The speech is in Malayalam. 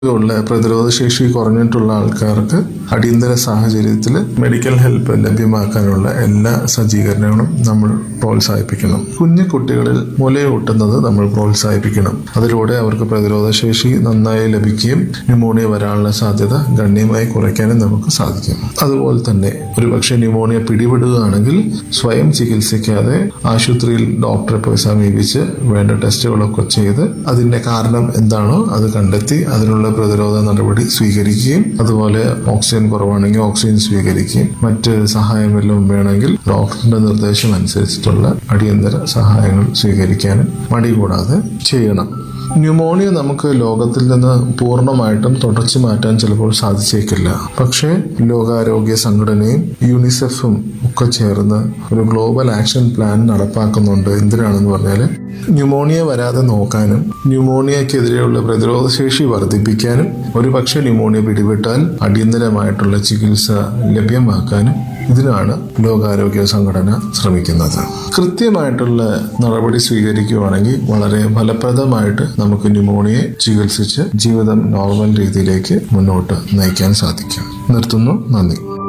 ഉള്ള പ്രതിരോധ ശേഷി കുറഞ്ഞിട്ടുള്ള ആൾക്കാർക്ക് അടിയന്തര സാഹചര്യത്തിൽ മെഡിക്കൽ ഹെൽപ്പ് ലഭ്യമാക്കാനുള്ള എല്ലാ സജ്ജീകരണങ്ങളും നമ്മൾ പ്രോത്സാഹിപ്പിക്കണം കുഞ്ഞു കുട്ടികളിൽ മുലയൂട്ടുന്നത് നമ്മൾ പ്രോത്സാഹിപ്പിക്കണം അതിലൂടെ അവർക്ക് പ്രതിരോധ ശേഷി നന്നായി ലഭിക്കുകയും ന്യൂമോണിയ വരാനുള്ള സാധ്യത ഗണ്യമായി കുറയ്ക്കാനും നമുക്ക് സാധിക്കും അതുപോലെ തന്നെ ഒരുപക്ഷെ ന്യൂമോണിയ പിടിപെടുകയാണെങ്കിൽ സ്വയം ചികിത്സിക്കാതെ ആശുപത്രിയിൽ ഡോക്ടറെ പോയി സമീപിച്ച് വേണ്ട ടെസ്റ്റുകളൊക്കെ ചെയ്ത് അതിന്റെ കാരണം എന്താണോ അത് കണ്ടെത്തി അതിനുള്ള പ്രതിരോധ നടപടി സ്വീകരിക്കുകയും അതുപോലെ ഓക്സിജൻ കുറവാണെങ്കിൽ ഓക്സിജൻ സ്വീകരിക്കുകയും മറ്റ് സഹായം വല്ലതും വേണമെങ്കിൽ ഡോക്ടറിന്റെ നിർദ്ദേശം അനുസരിച്ചിട്ടുള്ള അടിയന്തര സഹായങ്ങൾ സ്വീകരിക്കാനും മടി കൂടാതെ ചെയ്യണം ന്യൂമോണിയ നമുക്ക് ലോകത്തിൽ നിന്ന് പൂർണ്ണമായിട്ടും തുടച്ചു മാറ്റാൻ ചിലപ്പോൾ സാധിച്ചേക്കില്ല പക്ഷേ ലോകാരോഗ്യ സംഘടനയും യൂണിസെഫും ഒക്കെ ചേർന്ന് ഒരു ഗ്ലോബൽ ആക്ഷൻ പ്ലാൻ നടപ്പാക്കുന്നുണ്ട് എന്തിനാണെന്ന് പറഞ്ഞാൽ ന്യൂമോണിയ വരാതെ നോക്കാനും ന്യൂമോണിയക്കെതിരെയുള്ള പ്രതിരോധ ശേഷി വർദ്ധിപ്പിക്കാനും ഒരുപക്ഷെ ന്യൂമോണിയ പിടിപെട്ടാൽ അടിയന്തരമായിട്ടുള്ള ചികിത്സ ലഭ്യമാക്കാനും ഇതിനാണ് ലോകാരോഗ്യ സംഘടന ശ്രമിക്കുന്നത് കൃത്യമായിട്ടുള്ള നടപടി സ്വീകരിക്കുകയാണെങ്കിൽ വളരെ ഫലപ്രദമായിട്ട് നമുക്ക് ന്യൂമോണിയെ ചികിത്സിച്ച് ജീവിതം നോർമൽ രീതിയിലേക്ക് മുന്നോട്ട് നയിക്കാൻ സാധിക്കും നിർത്തുന്നു നന്ദി